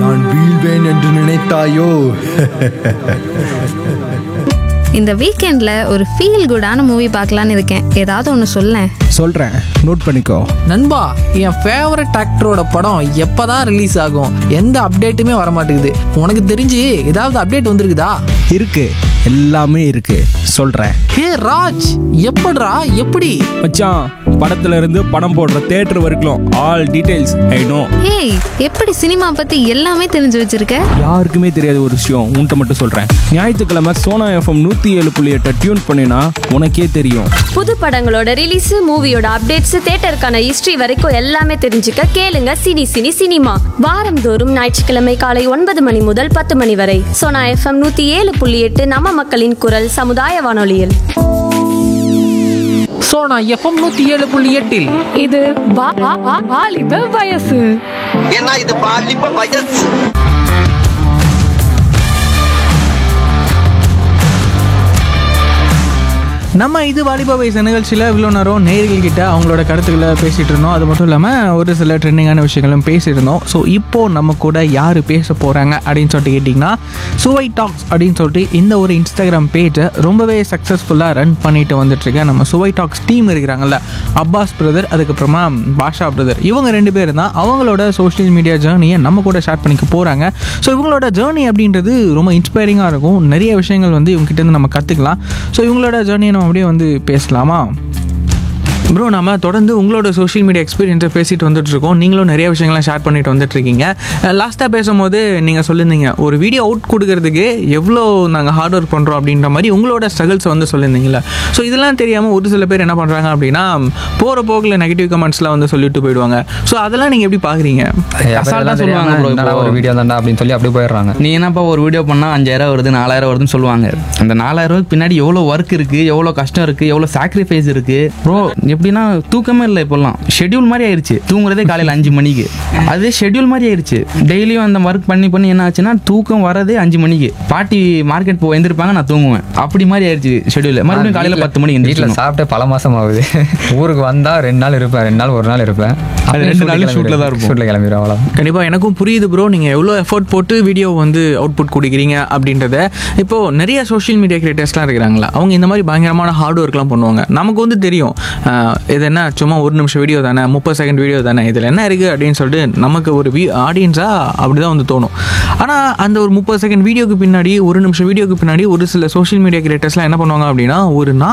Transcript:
நான் வீழ்வேன் என்று நினைத்தாயோ இந்த வீக்கெண்ட்ல ஒரு ஃபீல் குடான மூவி பார்க்கலான்னு இருக்கேன் ஏதாவது ஒன்று சொல்லேன் சொல்கிறேன் நோட் பண்ணிக்கோ நண்பா என் ஃபேவரட் ஆக்டரோட படம் எப்பதான் ரிலீஸ் ஆகும் எந்த அப்டேட்டுமே வர மாட்டேங்குது உனக்கு தெரிஞ்சு ஏதாவது அப்டேட் வந்திருக்குதா இருக்கு எல்லாமே இருக்கு சொல்கிறேன் ஹே ராஜ் எப்படிடா எப்படி மச்சான் படத்துல இருந்து படம் போடுற தேட்டர் வரைக்கும் ஆல் டீடைல்ஸ் ஐ நோ ஏய் எப்படி சினிமா பத்தி எல்லாமே தெரிஞ்சு வச்சிருக்க யாருக்குமே தெரியாத ஒரு விஷயம் உன்கிட்ட மட்டும் சொல்கிறேன் ஞாயிற்றுக்கிழமை சோனா எஃப்எம் நூற்றி ஏழு புள்ளி எட்டை டியூன் பண்ணினா உனக்கே தெரியும் புது படங்களோட ரிலீஸ் மூவியோட அப்டேட்ஸ் தியேட்டருக்கான ஹிஸ்டரி வரைக்கும் எல்லாமே தெரிஞ்சுக்க கேளுங்க சினி சினி சினிமா வாரந்தோறும் ஞாயிற்றுக்கிழமை காலை ஒன்பது மணி முதல் பத்து மணி வரை சோனா எஃப்எம் நூத்தி ஏழு புள்ளி எட்டு நம்ம மக்களின் குரல் சமுதாய வானொலியில் ஸோ நான் எஃப்எம் நூற்றி ஏழு புள்ளி எட்டில் இது வா- வா- வா- வாலிப வயசு ஏன்னா இது பாலிப்ப வயசு நம்ம இது வாலிபா வயசு நிகழ்ச்சியில் இவ்வளோ நேரம் நேர்கள் கிட்ட அவங்களோட கருத்துக்களை பேசிகிட்டு இருந்தோம் அது மட்டும் இல்லாமல் ஒரு சில ட்ரெண்டிங்கான விஷயங்களும் பேசிட்டு இருந்தோம் ஸோ இப்போது நம்ம கூட யார் பேச போகிறாங்க அப்படின்னு சொல்லிட்டு கேட்டிங்கன்னா சுவை டாக்ஸ் அப்படின்னு சொல்லிட்டு இந்த ஒரு இன்ஸ்டாகிராம் பேஜை ரொம்பவே சக்ஸஸ்ஃபுல்லாக ரன் பண்ணிட்டு வந்துட்டுருக்க நம்ம சுவை டாக்ஸ் டீம் இருக்கிறாங்கல்ல அப்பாஸ் பிரதர் அதுக்கப்புறமா பாஷா பிரதர் இவங்க ரெண்டு பேர் தான் அவங்களோட சோஷியல் மீடியா ஜேர்னியை நம்ம கூட ஷேர் பண்ணிக்க போகிறாங்க ஸோ இவங்களோட ஜேர்னி அப்படின்றது ரொம்ப இன்ஸ்பைரிங்காக இருக்கும் நிறைய விஷயங்கள் வந்து இவங்ககிட்ட இருந்து நம்ம கற்றுக்கலாம் ஸோ இவங்களோட ஜேர்னியை நம்ம அப்படியே வந்து பேசலாமா ப்ரோ நம்ம தொடர்ந்து உங்களோட சோஷியல் மீடியா எக்ஸ்பீரியன்ஸை பேசிட்டு வந்துட்டு இருக்கோம் நீங்களும் நிறைய விஷயங்கள்லாம் ஷேர் பண்ணிட்டு வந்துட்டு இருக்கீங்க லாஸ்ட்டாக பேசும்போது நீங்கள் சொல்லியிருந்தீங்க ஒரு வீடியோ அவுட் கொடுக்கறதுக்கு எவ்வளோ நாங்கள் ஹார்ட் ஒர்க் பண்ணுறோம் அப்படின்ற மாதிரி உங்களோட ஸ்ட்ரகிள்ஸை வந்து சொல்லியிருந்தீங்களா ஸோ இதெல்லாம் தெரியாமல் ஒரு சில பேர் என்ன பண்ணுறாங்க அப்படின்னா போகிற போக்கில் நெகட்டிவ் கமெண்ட்ஸ்லாம் வந்து சொல்லிட்டு போயிடுவாங்க ஸோ அதெல்லாம் நீங்கள் எப்படி பார்க்குறீங்க அசால்ட்டாக சொல்லுவாங்க bro இப்போ ஒரு வீடியோ தான்டா அப்படின்னு சொல்லி அப்படியே போயிடுறாங்க நீ என்னப்பா ஒரு வீடியோ பண்ணால் அஞ்சாயிரம் வருது நாலாயிரம் வருதுன்னு சொல்லுவாங்க அந்த நாலாயிரம் ரூபாய்க்கு பின்னாடி எவ்வளோ ஒர்க் இருக்கு எவ்வளோ கஷ்டம் இருக்கு எவ்வளோ சாக்ரிஃபைஸ் இருக்கு ப்ரோ எப்படின்னா தூக்கமே இல்லை இப்போல்லாம் ஷெட்யூல் மாதிரி ஆயிருச்சு தூங்குறதே காலையில் அஞ்சு மணிக்கு அதே ஷெட்யூல் மாதிரி ஆயிருச்சு டெய்லியும் அந்த ஒர்க் பண்ணி பண்ணி என்ன ஆச்சுன்னா தூக்கம் வரதே அஞ்சு மணிக்கு பாட்டி மார்க்கெட் போய் எந்திருப்பாங்க நான் தூங்குவேன் அப்படி மாதிரி ஆயிருச்சு ஷெட்யூல் மறுபடியும் காலையில் பத்து மணிக்கு வீட்டில் எந்திரிச்சு சாப்பிட்டு பல மாசம் ஆகுது ஊருக்கு வந்தா ரெண்டு நாள் இருப்பேன் ரெண்டு நாள் ஒரு நாள் இருப்பேன் அது ரெண்டு நாள் shootல தான் இருப்போம். ஷூட்டில் கிளம்பிடுவோம் அவ்வளோ கண்டிப்பாக எனக்கும் புரியுது ப்ரோ நீங்கள் எவ்வளோ எஃபோர்ட் போட்டு வீடியோ வந்து அவுட்புட் கொடுக்குறீங்க அப்படின்றத இப்போது நிறைய சோஷியல் மீடியா கிரியேட்டர்ஸ்லாம் இருக்கிறாங்களா அவங்க இந்த மாதிரி பயங்கரமான ஹார்ட் ஒர்க்லாம் பண்ணுவாங்க நமக்கு வந்து தெரியும் ஆஹ் இது என்ன சும்மா ஒரு நிமிஷம் வீடியோ தானே முப்பது செகண்ட் வீடியோ தானே இதில் என்ன இருக்குது அப்படின்னு சொல்லிட்டு நமக்கு ஒரு வீ ஆடியன்ஸாக அப்படி தான் வந்து தோணும் ஆனால் அந்த ஒரு முப்பது செகண்ட் வீடியோக்கு பின்னாடி ஒரு நிமிஷம் வீடியோக்கு பின்னாடி ஒரு சில சோஷியல் மீடியா கிரியேட்டர்ஸ்லாம் என்ன பண்ணுவாங்க அப்படின்னா ஒரு நாள்